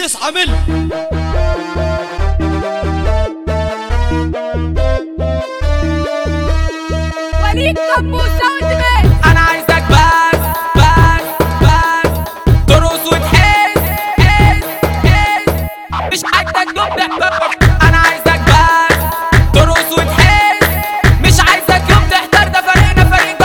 تسعة ملي وليد كبو ساوند مان انا عايزك بس بس بس ترقص وتحس حس حس مش عايزك يوم تحضر انا عايزك بس ترقص وتحس مش عايزك يوم تحضر ده فريقنا فريق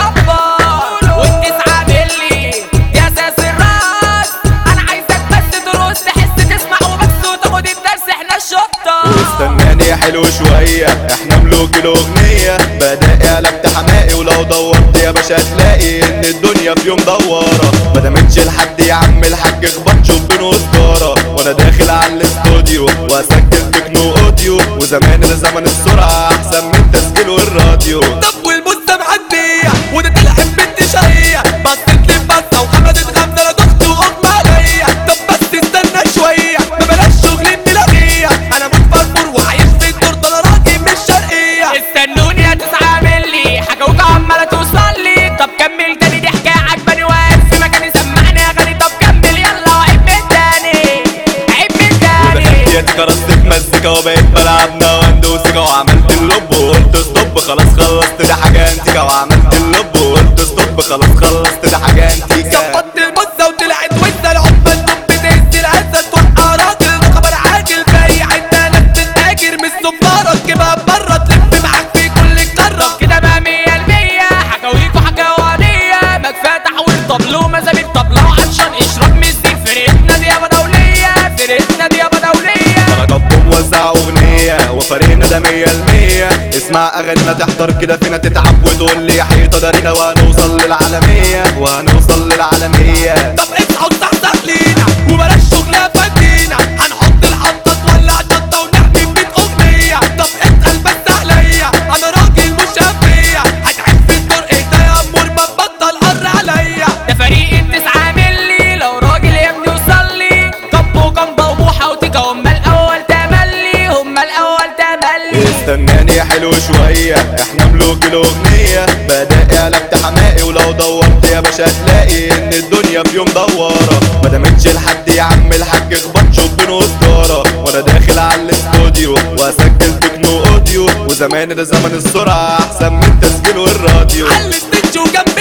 جبار والتسعة ملي دي اساس الراس انا عايزك بس ترقص تحس تسمع وبس وتاخد الدرس احنا الشطة واستناني يا حلو شوية احنا ملوك الاغنية بدائي قلبت حمائي ولو دورت يا باشا هتلاقي ان الدنيا في يوم دوارة ما دامتش لحد يا عم الحاج اخبط شوف بين وسطارة وانا داخل على الاستوديو واسجل تكنو اوديو وزمان ده زمن السرعة احسن من التسجيل والراديو طب والبوسة معدية وده طلع بنت شقية بصت لي بصة وخمدت غمزة انا دخت واغمى عليا طب بس استنى شوية ما بلاش شغل البلاغية انا متفرفر وعايش في الدور ده انا راجل مش شرقية استنوني يا تسعة ملي حكاوك عمالة توصل لي طب كمل تاني دي حكاية عجباني واقف في مكاني سمعني اغاني طب كمل يلا وعيب من تاني عيب من تاني ودخلت كرست مزيكا وبقيت بلعب نواندوسيكا وعملت اللب وقلت ستوب خلاص خلصت ده حاجة انتيكا وعملت اللب وقلت ستوب خلاص خلصت ده حاجة انتيكا ظبطت البصة وطلعت وسط العقبة الدب تهز العزة توقع راجل خبر عاجل في أي حتة ناس تتاجر مش صفارة تجيبها بره تلف معاك في كل القارة كده بقى مية المية حكاويك وحكاوانية ما كفاية تحويل طبل ومزامير طبلة وعطشان اشرب مزيك فرقتنا دي يابا دولية فرقتنا دي يابا دولية رجبهم وزع اغنية وفريقنا ده مية المية اسمع اغانينا تحضر كده فينا تتعب وتقول لي حيطة دارينا وهنوصل للعالمية وهنوصل للعالمية طب اصحى وصحصح لينا وبلاش شغل فدينا هنحط الحطة تولع شطة ونعمل بيت أغنية طب اسأل بس عليا أنا راجل مش أغنية هتعب في الدور اهدى يا أمور ما تبطل قر عليا ده فريق التسعة ملي لو راجل يا ابني وصل لي كبو جنبه وبوحة وتيكا هما الأول تملي هما الأول تملي استناني يا حلو شوية احنا ملوك الاغنية بدائي قلبت حمائي ولو دورت يا باشا هتلاقي ان الدنيا في يوم دوارة ما دامتش لحد يا عم الحاج اخبط شوف بين وسطارة وانا داخل على الاستوديو واسجل تكنو اوديو وزمان ده زمن السرعة احسن من التسجيل والراديو على الستيج وجنب